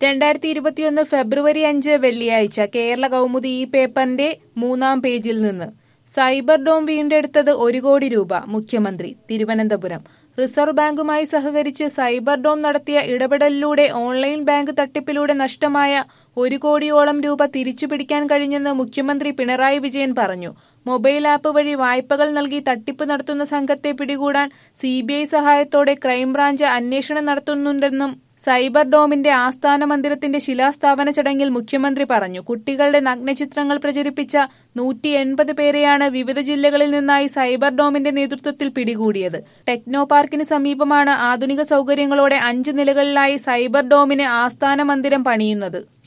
രണ്ടായിരത്തി ഇരുപത്തിയൊന്ന് ഫെബ്രുവരി അഞ്ച് വെള്ളിയാഴ്ച കേരള കൗമുദി ഈ പേപ്പറിന്റെ മൂന്നാം പേജിൽ നിന്ന് സൈബർ ഡോം വീണ്ടെടുത്തത് ഒരു കോടി രൂപ മുഖ്യമന്ത്രി തിരുവനന്തപുരം റിസർവ് ബാങ്കുമായി സഹകരിച്ച് സൈബർ ഡോം നടത്തിയ ഇടപെടലിലൂടെ ഓൺലൈൻ ബാങ്ക് തട്ടിപ്പിലൂടെ നഷ്ടമായ ഒരു കോടിയോളം രൂപ തിരിച്ചുപിടിക്കാൻ കഴിഞ്ഞെന്ന് മുഖ്യമന്ത്രി പിണറായി വിജയൻ പറഞ്ഞു മൊബൈൽ ആപ്പ് വഴി വായ്പകൾ നൽകി തട്ടിപ്പ് നടത്തുന്ന സംഘത്തെ പിടികൂടാൻ സിബിഐ സഹായത്തോടെ ക്രൈംബ്രാഞ്ച് അന്വേഷണം നടത്തുന്നുണ്ടെന്നും സൈബർ ഡോമിന്റെ ആസ്ഥാന മന്ദിരത്തിന്റെ ശിലാസ്ഥാപന ചടങ്ങിൽ മുഖ്യമന്ത്രി പറഞ്ഞു കുട്ടികളുടെ നഗ്നചിത്രങ്ങൾ പ്രചരിപ്പിച്ച നൂറ്റി എൺപത് പേരെയാണ് വിവിധ ജില്ലകളിൽ നിന്നായി സൈബർ ഡോമിന്റെ നേതൃത്വത്തിൽ പിടികൂടിയത് ടെക്നോ പാർക്കിന് സമീപമാണ് ആധുനിക സൗകര്യങ്ങളോടെ അഞ്ച് നിലകളിലായി സൈബർ ഡോമിന് ആസ്ഥാന മന്ദിരം പണിയുന്നത്